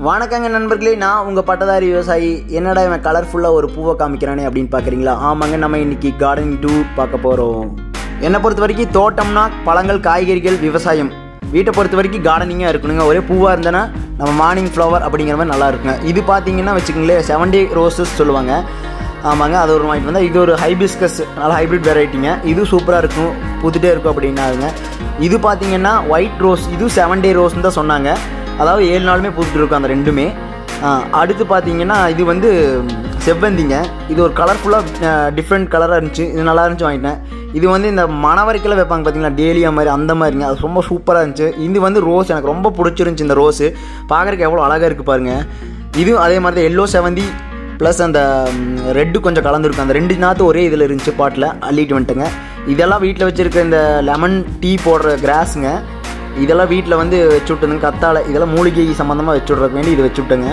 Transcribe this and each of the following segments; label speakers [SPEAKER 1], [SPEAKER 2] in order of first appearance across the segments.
[SPEAKER 1] வணக்கங்க நண்பர்களே நான் உங்கள் பட்டதாரி விவசாயி என்னடா இவன் கலர்ஃபுல்லாக ஒரு பூவை காமிக்கிறானே அப்படின்னு பார்க்குறீங்களா ஆமாங்க நம்ம இன்னைக்கு கார்டனிங் டூ பார்க்க போகிறோம் என்னை பொறுத்த வரைக்கும் தோட்டம்னா பழங்கள் காய்கறிகள் விவசாயம் வீட்டை பொறுத்த வரைக்கும் கார்டனிங்காக இருக்கணுங்க ஒரே பூவாக இருந்தனா நம்ம மார்னிங் ஃப்ளவர் அப்படிங்கிற மாதிரி நல்லா இருக்குங்க இது பார்த்தீங்கன்னா வச்சுக்கோங்களேன் செவன்டி ரோசஸ் சொல்லுவாங்க ஆமாங்க அது ஒரு வாங்கிட்டு வந்தால் இது ஒரு ஹைபிஸ்கஸ் நல்ல ஹைப்ரிட் வெரைட்டிங்க இது சூப்பராக இருக்கும் பூத்துட்டே இருக்கும் அப்படின்னாருங்க இது பார்த்தீங்கன்னா ஒயிட் ரோஸ் இது செவன் டே ரோஸ்னு தான் சொன்னாங்க அதாவது ஏழு நாளுமே பூத்துட்டு இருக்கும் அந்த ரெண்டுமே ஆ, அடுத்து பார்த்தீங்கன்னா இது வந்து செவ்வந்திங்க இது ஒரு கலர்ஃபுல்லாக டிஃப்ரெண்ட் கலராக இருந்துச்சு இது நல்லா இருந்துச்சு வாங்கிட்டேன் இது வந்து இந்த மணவரைக்கெல்லாம் வைப்பாங்க பார்த்தீங்களா டேலியா மாதிரி அந்த மாதிரிங்க அது ரொம்ப சூப்பராக இருந்துச்சு இது வந்து ரோஸ் எனக்கு ரொம்ப பிடிச்சிருந்துச்சி இந்த ரோஸு பார்க்குறக்கு எவ்வளோ அழகாக இருக்குது பாருங்கள் இதுவும் அதே மாதிரி தான் எல்லோ செவந்தி ப்ளஸ் அந்த ரெட்டு கொஞ்சம் கலந்துருக்கும் அந்த ரெண்டு நாற்று ஒரே இதில் இருந்துச்சு பாட்டில் அள்ளிட்டு வந்துட்டுங்க இதெல்லாம் வீட்டில் வச்சுருக்க இந்த லெமன் டீ போடுற கிராஸுங்க இதெல்லாம் வீட்டில் வந்து வச்சு விட்டுருங்க கத்தாழை இதெல்லாம் மூலிகை சம்மந்தமாக வச்சு விட்றதுக்கு வேண்டி இது வச்சு விட்டுங்க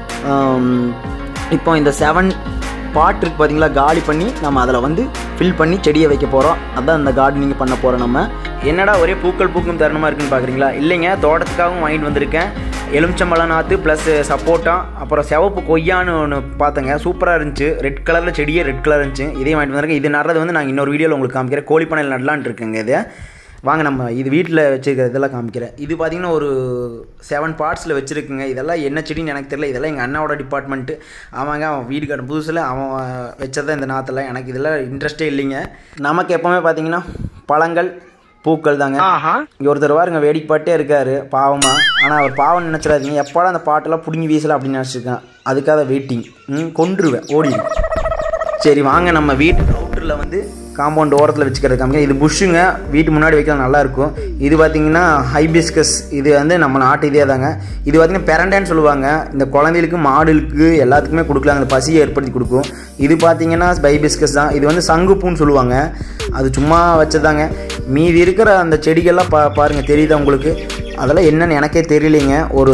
[SPEAKER 1] ஆம், இப்போ இந்த செவன் பாட் இருக்கு பார்த்தீங்களா காலி பண்ணி நம்ம அதில் வந்து ஃபில் பண்ணி செடியை வைக்க போகிறோம் அதான் இந்த கார்டனிங் பண்ண போகிறோம் நம்ம என்னடா ஒரே பூக்கள் பூக்கும் தருணமாக இருக்குன்னு பார்க்குறீங்களா இல்லைங்க தோட்டத்துக்காகவும் வாங்கிட்டு வந்திருக்கேன் எலுமிச்சம்பழம் நாற்று ப்ளஸ் சப்போட்டா அப்புறம் சிவப்பு கொய்யான்னு ஒன்று பார்த்தேங்க சூப்பராக இருந்துச்சு ரெட் கலரில் செடியே ரெட் கலர் இருந்துச்சு இதையும் வாங்கிட்டு வந்திருக்கேன் இது நடுறது வந்து நாங்கள் இன்னொரு வீடியோவில் உங்களுக்கு காமிக்கிறேன் கோழிப்பனையில் நடலான்ட்டு இருக்குங்க இது வாங்க நம்ம இது வீட்டில் வச்சுருக்கிற இதெல்லாம் காமிக்கிறேன் இது பார்த்தீங்கன்னா ஒரு செவன் பார்ட்ஸில் வச்சுருக்குங்க இதெல்லாம் என்ன செடின்னு எனக்கு தெரியல இதெல்லாம் எங்கள் அண்ணாவோட டிபார்ட்மெண்ட்டு ஆமாங்க அவன் வீடு கட்ட புதுசில் அவன் வச்சதான் இந்த நாற்றெல்லாம் எனக்கு இதெல்லாம் இன்ட்ரெஸ்டே இல்லைங்க நமக்கு எப்போவுமே பார்த்தீங்கன்னா பழங்கள் பூக்கள் தாங்க இங்கே ஒருத்தர் பாருங்க வேடிக்கை பாட்டே இருக்காரு பாவமா ஆனால் அவர் பாவம் நினச்சிடாதீங்க எப்போடா அந்த பாட்டெல்லாம் பிடுங்கி வீசலாம் அப்படின்னு நினச்சிருக்கேன் அதுக்காக வெயிட்டிங் ம் கொன்றுவேன் ஓடிடுவேன் சரி வாங்க நம்ம வீட்டு அவுட்டரில் வந்து காம்பவுண்ட் ஓரத்தில் வச்சுக்கிறது காமிக்க இது புஷ்ஷுங்க வீட்டு முன்னாடி வைக்கலாம் நல்லா இருக்கும் இது பார்த்தீங்கன்னா ஹைபிஸ்கஸ் இது வந்து நம்ம நாட்டு இதே தாங்க இது பார்த்தீங்கன்னா பெரண்டேன்னு சொல்லுவாங்க இந்த குழந்தைகளுக்கு மாடுகளுக்கு எல்லாத்துக்குமே கொடுக்கலாம் அந்த பசியை ஏற்படுத்தி கொடுக்கும் இது பார்த்தீங்கன்னா ஹைபிஸ்கஸ் தான் இது வந்து சங்குப்பூன்னு சொல்லுவாங்க அது சும்மா வச்சதாங்க மீதி இருக்கிற அந்த செடிகள்லாம் பா பாருங்கள் தெரியுதா உங்களுக்கு அதெல்லாம் என்னன்னு எனக்கே தெரியலைங்க ஒரு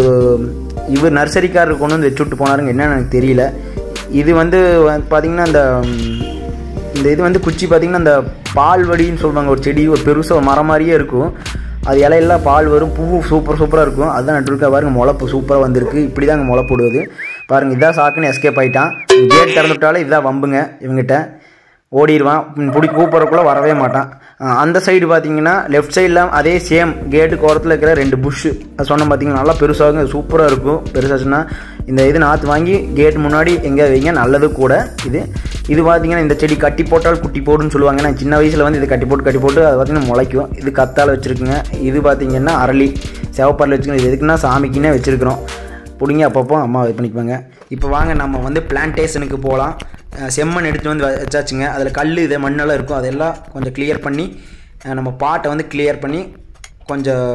[SPEAKER 1] இவர் நர்சரிக்காரர் கொண்டு வந்து வச்சு விட்டு போனாருங்க என்னன்னு எனக்கு தெரியல இது வந்து பார்த்தீங்கன்னா இந்த ம், இந்த இது வந்து குச்சி பார்த்தீங்கன்னா இந்த பால் வடின்னு சொல்லுவாங்க ஒரு செடி ஒரு பெருசாக ஒரு மரம் மாதிரியே இருக்கும் அது இலையெல்லாம் பால் வரும் பூ சூப்பர் சூப்பராக இருக்கும் அதுதான் நட்டுருக்கா பாருங்க முளைப்பு சூப்பராக வந்திருக்கு இப்படி தான் முளை போடுவது பாருங்க இதான் சாக்குன்னு எஸ்கேப் ஆயிட்டான் கேட் திறந்து விட்டாலே இதான் வம்புங்க இவங்கிட்ட ஓடிடுவான் பிடி கூப்பிட்றக்குள்ளே வரவே மாட்டான் அஹ் அந்த சைடு பார்த்தீங்கன்னா லெஃப்ட் சைடில் அதே சேம் கேட்டுக்கு ஓரத்தில் இருக்கிற ரெண்டு புஷ்ஷு அது சொன்ன பார்த்தீங்கன்னா நல்லா பெருசாகும் சூப்பராக இருக்கும் பெருசாச்சுன்னா இந்த இது நாற்று வாங்கி கேட் முன்னாடி எங்கே வைங்க நல்லது கூட இது இது பார்த்தீங்கன்னா இந்த செடி கட்டி போட்டால் குட்டி போடுன்னு சொல்லுவாங்க நான் சின்ன வயசில் வந்து இது கட்டி போட்டு கட்டி போட்டு அது பார்த்தீங்கன்னா முளைக்கும் இது கத்தால் வச்சுருக்குங்க இது பார்த்தீங்கன்னா அரளி செவப்பாரில் வச்சுக்கணும் இது எதுக்குன்னா சாமிக்குன்னே வச்சுருக்குறோம் பிடிங்க அப்பப்போ அம்மா இது பண்ணிக்குவாங்க இப்போ வாங்க நம்ம வந்து பிளான்டேஷனுக்கு போகலாம் அஹ் செம்மண் எடுத்து வந்து வ- வச்சாச்சுங்க அதில் கல் இது மண்ணெல்லாம் இருக்கும் அதெல்லாம் கொஞ்சம் கிளியர் பண்ணி அஹ் நம்ம பாட்டை வந்து கிளியர் பண்ணி கொஞ்சம்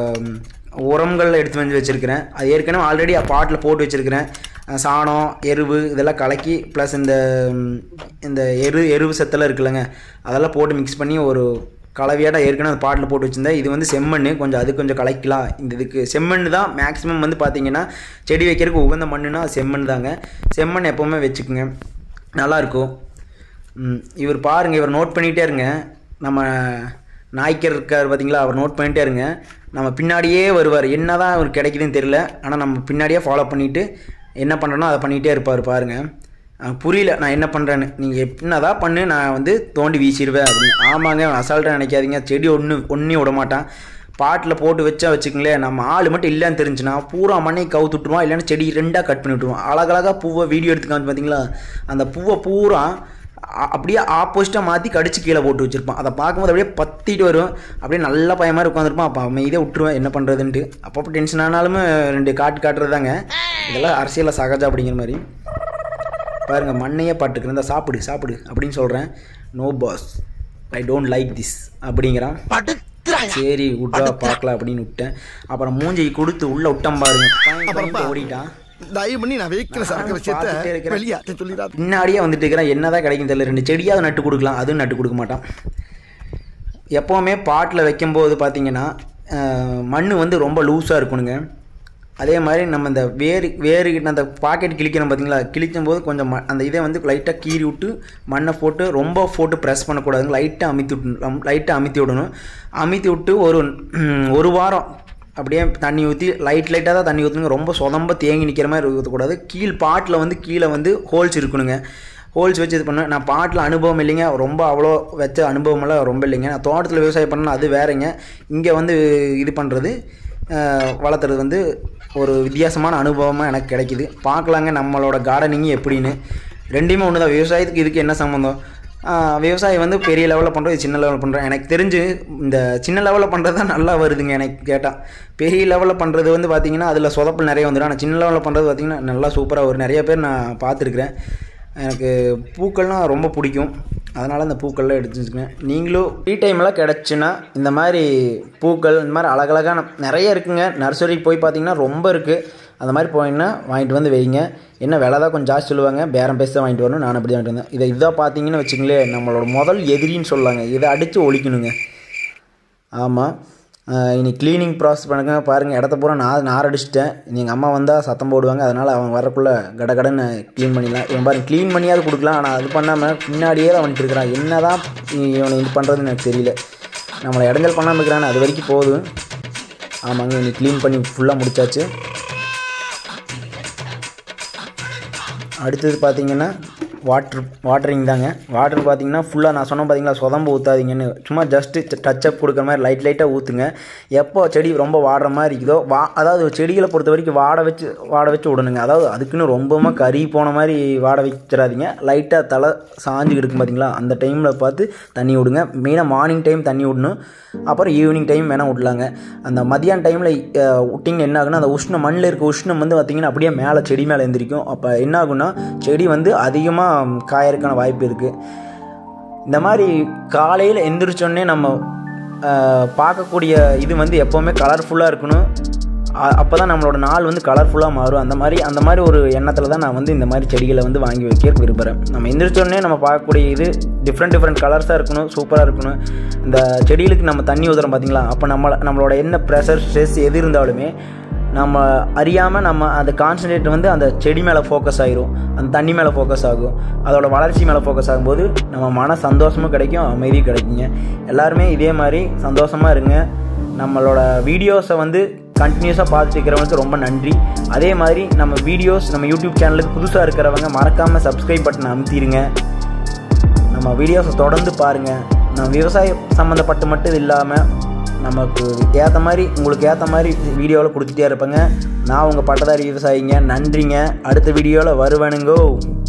[SPEAKER 1] உரங்கள் எடுத்து வந்து வச்சுருக்கிறேன் அது ஏற்கனவே ஆல்ரெடி பாட்டில் போட்டு வச்சுருக்கிறேன் அஹ் சாணம் எருவு இதெல்லாம் கலக்கி ப்ளஸ் இந்த ம், இந்த எரு எருவு சத்தெல்லாம் இருக்குல்லங்க அதெல்லாம் போட்டு மிக்ஸ் பண்ணி ஒரு கலவையாட ஏற்கனவே அந்த பாட்டில் போட்டு வச்சிருந்தேன் இது வந்து செம்மண் கொஞ்சம் அது கொஞ்சம் கலக்கலாம் இந்த இதுக்கு செம்மண் தான் மேக்ஸிமம் வந்து பார்த்தீங்கன்னா செடி வைக்கிறதுக்கு உகந்த மண்ணுனா அது செம்மண் தாங்க செம்மண் எப்போவுமே வச்சுக்குங்க நல்லாயிருக்கும் ம், இவர் பாருங்கள் இவர் நோட் பண்ணிகிட்டே இருங்க நம்ம நாய்க்கர் இருக்கார் பார்த்தீங்களா அவர் நோட் பண்ணிகிட்டே இருங்க நம்ம பின்னாடியே வருவார் என்ன தான் அவர் கிடைக்குதுன்னு தெரியல ஆனால் நம்ம பின்னாடியே ஃபாலோ பண்ணிவிட்டு என்ன பண்ணுறனோ அதை பண்ணிகிட்டே இருப்பார் பாருங்கள் அஹ் புரியல நான் என்ன பண்ணுறேன்னு நீங்கள் என்னதான் பண்ணு நான் வந்து தோண்டி வீசிடுவேன் அப்படின்னு ஆமாங்க அசால்ட்டாக நினைக்காதீங்க செடி ஒன்று ஒன்றையும் விட மாட்டான் பாட்டில் போட்டு வச்சா வச்சுக்கங்களேன் நம்ம ஆள் மட்டும் இல்லைன்னு தெரிஞ்சுன்னா பூரா மண்ணை கவுத்து விட்ருவான் இல்லைன்னா செடி ரெண்டாக கட் பண்ணி விட்ருவான் அழகழகாக பூவை வீடியோ எடுத்து காமிச்சு பார்த்தீங்களா அந்த பூவை பூரா அ- அப்படியே ஆப்போசிட்டாக மாற்றி கடிச்சு கீழே போட்டு வச்சிருப்பான் அதை பார்க்கும்போது அப்படியே பத்திட்டு வரும் அப்படியே நல்ல பையன் மாதிரி உட்காந்துருப்பான் அப்போ அமைதியாக விட்டுருவேன் என்ன பண்ணுறதுன்ட்டு அப்பப்போ டென்ஷன் ஆனாலும் ரெண்டு காட்டு காட்டுறது தாங்க இதெல்லாம் அரசியலில் சகஜம் அப்படிங்கிற மாதிரி பாருங்க மண்ணையே பாட்டுக்கிறேன் இந்த சாப்பிடு சாப்பிடு அப்படின்னு சொல்கிறேன் no boss I don't like this அப்படிங்கிறான் சரி விட்றா பார்க்கலாம் அப்படின்னு விட்டேன் அப்புறம் மூஞ்சி கொடுத்து உள்ள விட்டான் பாருங்க பையன் பையன் ஓடிட்டான்
[SPEAKER 2] தயவு பண்ணி நான் வைக்கிற சரக்கு
[SPEAKER 1] பார்த்துட்டே
[SPEAKER 2] விஷயத்த
[SPEAKER 1] இருக்கிறேன்.
[SPEAKER 2] வெளியாட்ட சொல்லிடாது
[SPEAKER 1] பின்னாடியே வந்துட்டு இருக்கிறேன் என்னதான் கிடைக்கும் தெரியல ரெண்டு செடியாவது நட்டு கொடுக்கலாம் அதுவும் நட்டு கொடுக்க மாட்டான் எப்போவுமே பாட்டில் வைக்கும்போது பார்த்தீங்கன்னா மண் வந்து ரொம்ப லூஸாக இருக்கணுங்க அதே மாதிரி நம்ம இந்த வேறு வேறு அந்த பாக்கெட் கிழிக்கிறோம் பார்த்தீங்களா கிழிக்கும் போது கொஞ்சம் ம அந்த இதை வந்து லைட்டாக கீறி விட்டு மண்ணை போட்டு ரொம்ப போட்டு ப்ரெஸ் பண்ணக்கூடாதுங்க லைட்டாக அமுத்தி விட்டு லைட்டாக அமுத்தி விடணும் அமுத்தி விட்டு ஒரு ம், ஒரு வாரம் அப்படியே தண்ணி ஊற்றி லைட் லைட்டாக தான் தண்ணி ஊற்றணுங்க ரொம்ப சொதம்ப தேங்கி நிற்கிற மாதிரி ஊற்றக்கூடாது கீழ் பாட்டில் வந்து கீழே வந்து ஹோல்ஸ் இருக்கணுங்க ஹோல்ஸ் வச்சு இது பண்ணேன் நான் பாட்டில் அனுபவம் இல்லைங்க ரொம்ப அவ்வளோ வச்ச அனுபவமெல்லாம் ரொம்ப இல்லைங்க நான் தோட்டத்தில் விவசாயம் பண்ணேன் அது வேறங்க இங்கே வந்து இது பண்ணுறது வளர்த்துறது வந்து ஒரு வித்தியாசமான அனுபவமாக எனக்கு கிடைக்குது பார்க்கலாங்க நம்மளோட கார்டனிங் எப்படின்னு ரெண்டுமே ஒன்று தான் விவசாயத்துக்கு இதுக்கு என்ன சம்மந்தம் ஆஹ் விவசாயம் வந்து பெரிய லெவலில் பண்ணுறது சின்ன லெவலில் பண்ணுறேன் எனக்கு தெரிஞ்சு இந்த சின்ன லெவலில் பண்ணுறது தான் நல்லா வருதுங்க எனக்கு கேட்டால் பெரிய லெவலில் பண்ணுறது வந்து பார்த்திங்கன்னா அதில் சொதப்பல் நிறைய வந்துடும் ஆனால் சின்ன லெவலில் பண்ணுறது பார்த்திங்கன்னா நல்லா சூப்பராக வரும் நிறைய பேர் நான் பார்த்துருக்குறேன் எனக்கு பூக்கள்லாம் ரொம்ப பிடிக்கும் அதனால் அந்த பூக்கள்லாம் எடுத்து வச்சுக்கேன் நீங்களும் ஃப்ரீ டைம்லாம் கிடச்சுன்னா இந்த மாதிரி பூக்கள் இந்த மாதிரி அழகழகான நிறைய இருக்குங்க நர்சரிக்கு போய் பார்த்தீங்கன்னா ரொம்ப இருக்குது அந்த மாதிரி போனீங்கன்னா வாங்கிட்டு வந்து வைங்க என்ன விலை தான் கொஞ்சம் ஜாஸ்தி சொல்லுவாங்க பேரம் பேசி தான் வாங்கிட்டு வரணும் நான் அப்படி தான் வாங்கிட்டு வந்தேன் இதை இதாக பார்த்தீங்கன்னு வச்சுங்களேன் நம்மளோட முதல் எதிரின்னு சொல்லாங்க இதை அடித்து ஒழிக்கணுங்க ஆமாம் இனி க்ளீனிங் ப்ராசஸ் பண்ணுங்க பாருங்கள் இடத்த பூரா நான் நார் அடிச்சிட்டேன் எங்கள் அம்மா வந்தால் சத்தம் போடுவாங்க அதனால் அவங்க வரக்குள்ளே கட கடன்னு க்ளீன் பண்ணிடலாம் இவன் பாருங்க க்ளீன் பண்ணியாவது கொடுக்கலாம் ஆனால் அது பண்ணாமல் பின்னாடியே தான் வந்துட்டு இருக்கிறான் என்ன தான் இவனை இது பண்ணுறதுன்னு எனக்கு தெரியல நம்மளை இடங்கள் பண்ணாமல் இருக்கிறான்னு அது வரைக்கும் போதும் ஆமாங்க இனி க்ளீன் பண்ணி ஃபுல்லாக முடிச்சாச்சு அடுத்தது பார்த்தீங்கன்னா வாட்ரு வாட்டரிங் தாங்க வாட்டர் பார்த்தீங்கன்னா ஃபுல்லாக நான் சொன்னேன் பார்த்தீங்களா சொதம்பு ஊற்றாதீங்கன்னு சும்மா ஜஸ்ட்டு டச்சப் கொடுக்குற மாதிரி லைட் லைட்டாக ஊற்றுங்க எப்போ செடி ரொம்ப வாடுற மாதிரி இருக்குதோ வா அதாவது செடிகளை பொறுத்த வரைக்கும் வாட வச்சு வாட வச்சு விடணுங்க அதாவது அதுக்குன்னு ரொம்பவும் கறி போன மாதிரி வாட வச்சிடாதீங்க லைட்டாக தலை சாஞ்சு இருக்கும் பார்த்தீங்களா அந்த டைமில் பார்த்து தண்ணி விடுங்க மெயினாக மார்னிங் டைம் தண்ணி விடணும் அப்புறம் ஈவினிங் டைம் வேணால் விடலாங்க அந்த மதியான டைமில் விட்டிங்க என்ன ஆகுனா அந்த உஷ்ணம் மண்ணில் இருக்க உஷ்ணம் வந்து பார்த்திங்கன்னா அப்படியே மேலே செடி மேலே எந்திரிக்கும் அப்போ என்ன ஆகுனா செடி வந்து அதிகமாக காயறதுக்கான வாய்ப்பு இருக்குது இந்த மாதிரி காலையில் எந்திரிச்சோடனே நம்ம அஹ், பார்க்கக்கூடிய இது வந்து எப்போவுமே கலர்ஃபுல்லாக இருக்கணும் அப்போ தான் நம்மளோட நாள் வந்து கலர்ஃபுல்லாக மாறும் அந்த மாதிரி அந்த மாதிரி ஒரு எண்ணத்தில் தான் நான் வந்து இந்த மாதிரி செடிகளை வந்து வாங்கி வைக்க விரும்புகிறேன் நம்ம எந்திரிச்சோடனே நம்ம பார்க்கக்கூடிய இது டிஃப்ரெண்ட் டிஃப்ரெண்ட் கலர்ஸாக இருக்கணும் சூப்பராக இருக்கணும் இந்த செடிகளுக்கு நம்ம தண்ணி ஊற்றுறோம் பார்த்தீங்களா அப்போ நம்ம நம்மளோட என்ன ப்ரெஷர் ஸ்ட்ரெஸ் எது இருந்தாலுமே நம்ம அறியாமல் நம்ம அந்த கான்சன்ட்ரேட் வந்து அந்த செடி மேலே ஃபோக்கஸ் ஆகிரும் அந்த தண்ணி மேலே ஃபோக்கஸ் ஆகும் அதோட வளர்ச்சி மேலே ஃபோக்கஸ் ஆகும்போது நம்ம மன சந்தோஷமும் கிடைக்கும் அமைதியும் கிடைக்குங்க எல்லாருமே இதே மாதிரி சந்தோஷமாக இருங்க நம்மளோட வீடியோஸை வந்து கண்டினியூஸாக பார்த்துட்டு இருக்கிறவங்களுக்கு ரொம்ப நன்றி அதே மாதிரி நம்ம வீடியோஸ் நம்ம யூடியூப் சேனலுக்கு புதுசாக இருக்கிறவங்க மறக்காமல் சப்ஸ்கிரைப் பட்டனை அமுத்திடுங்க நம்ம வீடியோஸை தொடர்ந்து பாருங்கள் நம்ம விவசாயம் சம்மந்தப்பட்டு மட்டும் இல்லாமல் நமக்கு ஏற்ற மாதிரி உங்களுக்கு ஏற்ற மாதிரி வீடியோவில் கொடுத்துட்டே இருப்பேங்க நான் உங்கள் பட்டதாரி விவசாயிங்க நன்றிங்க அடுத்த வீடியோவில் வருவேனுங்கோ